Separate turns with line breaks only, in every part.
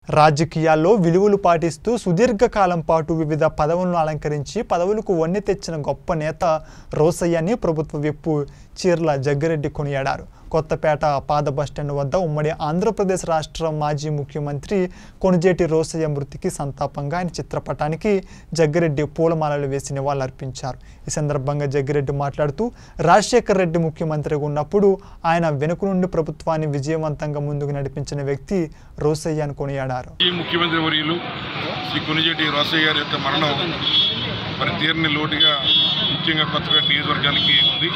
రాజకీయాల్లో విలువలు పాటిస్తూ సుదీర్ఘకాలం పాటు వివిధ పదవులను అలంకరించి పదవులకు వన్నె తెచ్చిన గొప్ప నేత రోసయ్యని ప్రభుత్వ విప్పు చీర్ల జగ్గిరెడ్డి కొనియాడారు కొత్తపేట పాత బస్టాండ్ వద్ద ఉమ్మడి ఆంధ్రప్రదేశ్ రాష్ట్ర మాజీ ముఖ్యమంత్రి కొణిజేటి రోసయ్య మృతికి సంతాపంగా ఆయన చిత్రపటానికి జగ్గిరెడ్డి పూలమాలలు వేసి నివాళులర్పించారు ఈ సందర్భంగా జగ్గిరెడ్డి మాట్లాడుతూ రాజశేఖర్ రెడ్డి ముఖ్యమంత్రిగా ఉన్నప్పుడు ఆయన వెనుక నుండి ప్రభుత్వాన్ని విజయవంతంగా ముందుకు నడిపించిన వ్యక్తి రోసయ్య అని కొనియాడారు
ఈ ముఖ్యమంత్రి వర్యులు శ్రీ కొనిజేటి రోసయ్య గారి యొక్క మరణం మరి తీరని లోటుగా ముఖ్యంగా కొత్తపేట నియోజకవర్గానికి ఉంది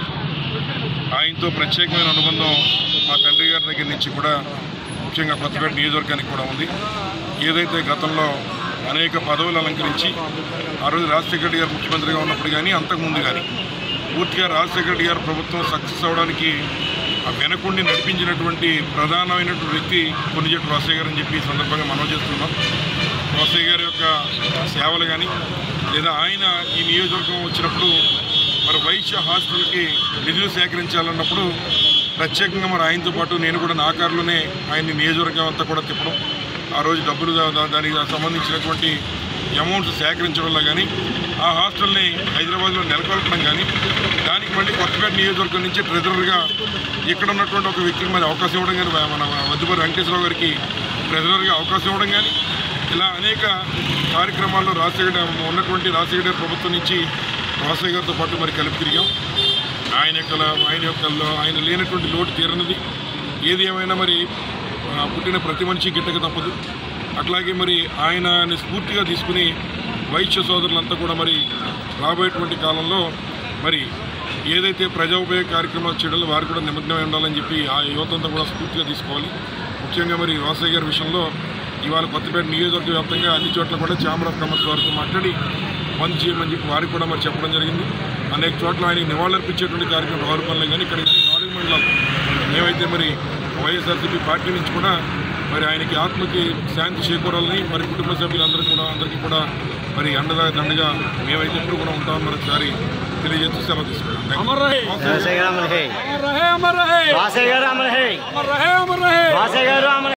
ఆయనతో ప్రత్యేకమైన అనుబంధం మా తండ్రి గారి దగ్గర నుంచి కూడా ముఖ్యంగా కొత్తపేట నియోజకవర్గానికి కూడా ఉంది ఏదైతే గతంలో అనేక పదవులు అలంకరించి ఆ రోజు రాజశేఖర రెడ్డి గారు ముఖ్యమంత్రిగా ఉన్నప్పుడు కానీ అంతకుముందు కానీ పూర్తిగా రాజశేఖర రెడ్డి గారు ప్రభుత్వం సక్సెస్ అవడానికి ఆ వెనకుండి నడిపించినటువంటి ప్రధానమైనటువంటి వ్యక్తి కొన్నిజెట్టు రోసయ్య గారు అని చెప్పి ఈ సందర్భంగా మనం చేస్తున్నాం రోసయ్య గారి యొక్క సేవలు కానీ లేదా ఆయన ఈ నియోజకవర్గం వచ్చినప్పుడు మరి వైశ్య హాస్టల్కి నిధులు సేకరించాలన్నప్పుడు ప్రత్యేకంగా మరి ఆయనతో పాటు నేను కూడా నా కారులోనే ఆయన్ని నియోజకవర్గం అంతా కూడా తిప్పడం ఆ రోజు డబ్బులు దా- దా- దానికి సంబంధించినటువంటి అమౌంట్స్ సేకరించడంలో కానీ ఆ హాస్టల్ని హైదరాబాద్లో నెలకొల్పడం కానీ దానికి మళ్ళీ కొత్తపేట నియోజకవర్గం నుంచి ట్రెజరర్గా ఇక్కడ ఉన్నటువంటి ఒక వ్యక్తికి మరి అవకాశం ఇవ్వడం కానీ మన వద్దుపరి వెంకటేశ్వరరావు గారికి ట్రెజరర్గా అవకాశం ఇవ్వడం కానీ ఇలా అనేక కార్యక్రమాల్లో రాజశేఖర ఉన్నటువంటి రాజశేఖర గారి ప్రభుత్వం నుంచి రాజశేఖర గారితో పాటు మరి కలిపి తిరిగాం ఆయన యొక్క ఆయన యొక్క ఆయన లేనటువంటి లోటు తీరనిది ఏది ఏమైనా మరి ఆ, పుట్టిన ప్రతి మనిషి గిట్టక తప్పదు అట్లాగే మరి ఆయన స్ఫూర్తిగా తీసుకుని వైశ్య సోదరులంతా కూడా మరి రాబోయేటువంటి కాలంలో మరి ఏదైతే ప్రజా ఉపయోగ కార్యక్రమాలు చేయడంలో వారు కూడా నిమగ్నమై ఉండాలని చెప్పి ఆ యువతంతా కూడా స్ఫూర్తిగా తీసుకోవాలి ముఖ్యంగా మరి రోసయ్య గారి విషయంలో ఇవాళ కొత్తపేట నియోజకవర్గ వ్యాప్తంగా అన్ని చోట్ల కూడా ఛాంబర్ ఆఫ్ కామర్స్ వారితో మాట్లాడి బంద్ చేయమని చెప్పి వారికి కూడా మరి చెప్పడం జరిగింది అనేక చోట్ల ఆయనకి నివాళులర్పించేటువంటి కార్యక్రమం వారి పనులు కానీ ఇక్కడ కానీ నాలుగు మండలాలు మేమైతే మరి వైఎస్ఆర్సీపీ పార్టీ నుంచి కూడా మరి ఆయనకి ఆత్మకి శాంతి చేకూరాలని మరి కుటుంబ సభ్యులందరూ కూడా అందరికీ కూడా మరి అండగా దండగా మేమైతే ఎప్పుడు కూడా ఉంటామని మరొకసారి తెలియజేస్తూ సెలవు తీసుకుంటాం
अमर रहे
वासेगर अमर है
अमर रहे अमर रहे
वासेगर अमर है
अमर रहे अमर रहे
वासेगर अमर